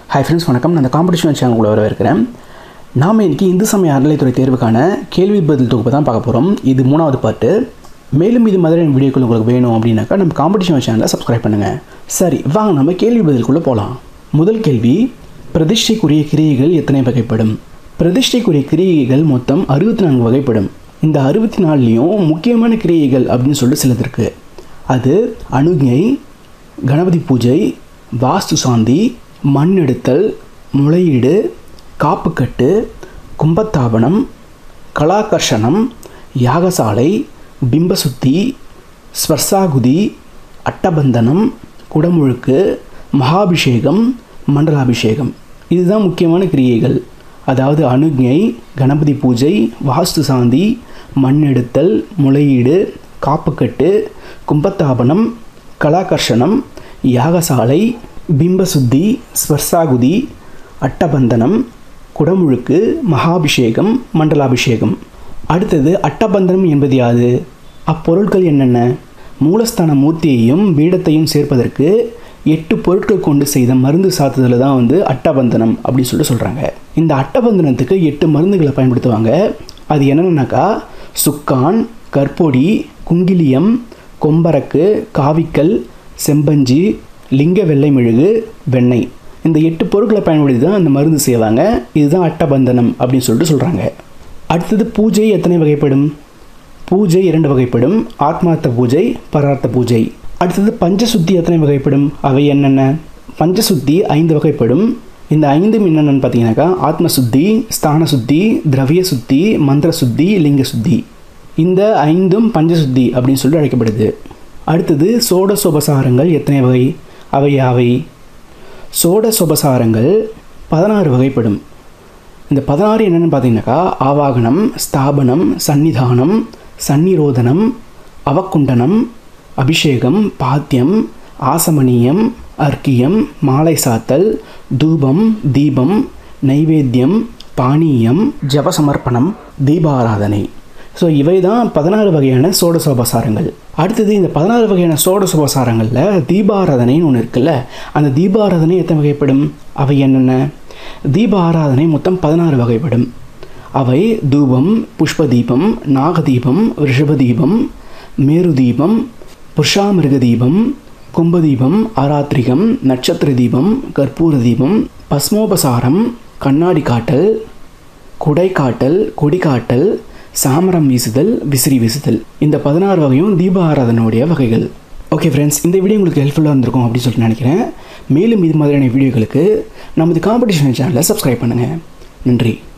hi friends வணக்கம் நான் இந்த காம்படிஷன் சேனலுக்குள்ள வரவேற்கிறேன் நாம் இன்னைக்கு இந்து சமய அறநிலைத்துறை தேர்வுக்கான கேள்வி பதில் தொகுப்பு தான் பார்க்க போகிறோம் இது மூணாவது பாட்டு மேலும் இது மாதிரியான வீடியோக்கள் உங்களுக்கு வேணும் அப்படின்னாக்கா நம்ம காம்படிஷன் சேனலை சப்ஸ்கிரைப் பண்ணுங்கள் சரி வாங்க நம்ம கேள்வி பதிலுக்குள்ளே போகலாம் முதல் கேள்வி பிரதிஷ்டைக்குரிய கிரியைகள் எத்தனை வகைப்படும் பிரதிஷ்டைக்குரிய கிரியைகள் மொத்தம் அறுபத்தி நான்கு வகைப்படும் இந்த அறுபத்தி நாலுலேயும் முக்கியமான கிரியைகள் அப்படின்னு சொல்லிட்டு சிலது இருக்குது அது அணுகை கணபதி பூஜை வாஸ்து சாந்தி மண் எடுத்தல் முளையீடு காப்புக்கட்டு கும்பத்தாபனம் கலாகர்ஷணம் யாகசாலை பிம்பசுத்தி ஸ்வர்சாகுதி அட்டபந்தனம் குடமுழுக்கு மகாபிஷேகம் மண்டலாபிஷேகம் இதுதான் முக்கியமான கிரியைகள் அதாவது அணுகை கணபதி பூஜை வாஸ்து சாந்தி மண் எடுத்தல் முளையீடு காப்புக்கட்டு கும்பத்தாபனம் கலாகர்ஷணம் யாகசாலை பிம்பசுத்தி ஸ்வர்சாகுதி அட்டபந்தனம் குடமுழுக்கு மகாபிஷேகம் மண்டலாபிஷேகம் அடுத்தது அட்டபந்தனம் என்பது யாது அப்பொருட்கள் என்னென்ன மூலஸ்தான மூர்த்தியையும் பீடத்தையும் சேர்ப்பதற்கு எட்டு பொருட்கள் கொண்டு செய்த மருந்து சாத்துதல் தான் வந்து அட்டபந்தனம் அப்படின்னு சொல்லிட்டு சொல்கிறாங்க இந்த அட்டபந்தனத்துக்கு எட்டு மருந்துகளை பயன்படுத்துவாங்க அது என்னென்னாக்கா சுக்கான் கற்பொடி குங்கிலியம் கொம்பரக்கு காவிக்கல் செம்பஞ்சி லிங்க வெள்ளை மெழுகு வெண்ணெய் இந்த எட்டு பொருட்களை பயன்படுத்தி தான் அந்த மருந்து செய்வாங்க இதுதான் அட்டபந்தனம் அப்படின்னு சொல்லிட்டு சொல்கிறாங்க அடுத்தது பூஜை எத்தனை வகைப்படும் பூஜை இரண்டு வகைப்படும் ஆத்மார்த்த பூஜை பரார்த்த பூஜை அடுத்தது பஞ்சசுத்தி எத்தனை வகைப்படும் அவை என்னென்ன பஞ்சசுத்தி ஐந்து வகைப்படும் இந்த ஐந்தும் என்னென்னு பார்த்தீங்கன்னாக்கா ஆத்மசுத்தி ஸ்தான சுத்தி திரவிய சுத்தி மந்திர சுத்தி லிங்க சுத்தி இந்த ஐந்தும் பஞ்சசுத்தி அப்படின்னு சொல்லி அழைக்கப்படுது அடுத்தது சோட சுபசாரங்கள் எத்தனை வகை அவை யாவை சோட சுபசாரங்கள் பதினாறு வகைப்படும் இந்த பதினாறு என்னென்னு பார்த்தீங்கன்னாக்கா ஆவாகனம் ஸ்தாபனம் சந்நிதானம் சந்நிரோதனம் அவக்குண்டனம் அபிஷேகம் பாத்தியம் ஆசமணியம் அர்க்கியம் மாலை சாத்தல் தூபம் தீபம் நைவேத்தியம் பானீயம் ஜபசமர்ப்பணம் தீபாராதனை ஸோ இவை தான் பதினாறு வகையான சோடசோபசாரங்கள் அடுத்தது இந்த பதினாறு வகையான சோடசோபசாரங்களில் தீபாராதனைன்னு ஒன்று இருக்குல்ல அந்த தீபாராதனை எத்தனை வகைப்படும் அவை என்னென்ன தீப ஆராதனை மொத்தம் பதினாறு வகைப்படும் அவை தூபம் புஷ்ப தீபம் நாகதீபம் ரிஷபதீபம் மேரு தீபம் புருஷாமிருக தீபம் கும்பதீபம் ஆராத்ரிகம் நட்சத்திர தீபம் கற்பூர தீபம் பஸ்மோபசாரம் கண்ணாடி காட்டல் குடை காட்டல் கொடி காட்டல் சாமரம் வீசுதல் விசிறி வீசுதல் இந்த பதினாறு வகையும் தீப ஆராதனையுடைய வகைகள் ஓகே ஃப்ரெண்ட்ஸ் இந்த வீடியோ உங்களுக்கு ஹெல்ப்ஃபுல்லாக இருந்திருக்கும் அப்படின்னு சொல்லிட்டு நினைக்கிறேன் மேலும் இது மாதிரியான வீடியோக்களுக்கு நமது காம்படிஷன் சேனலை சப்ஸ்கிரைப் பண்ணுங்கள் நன்றி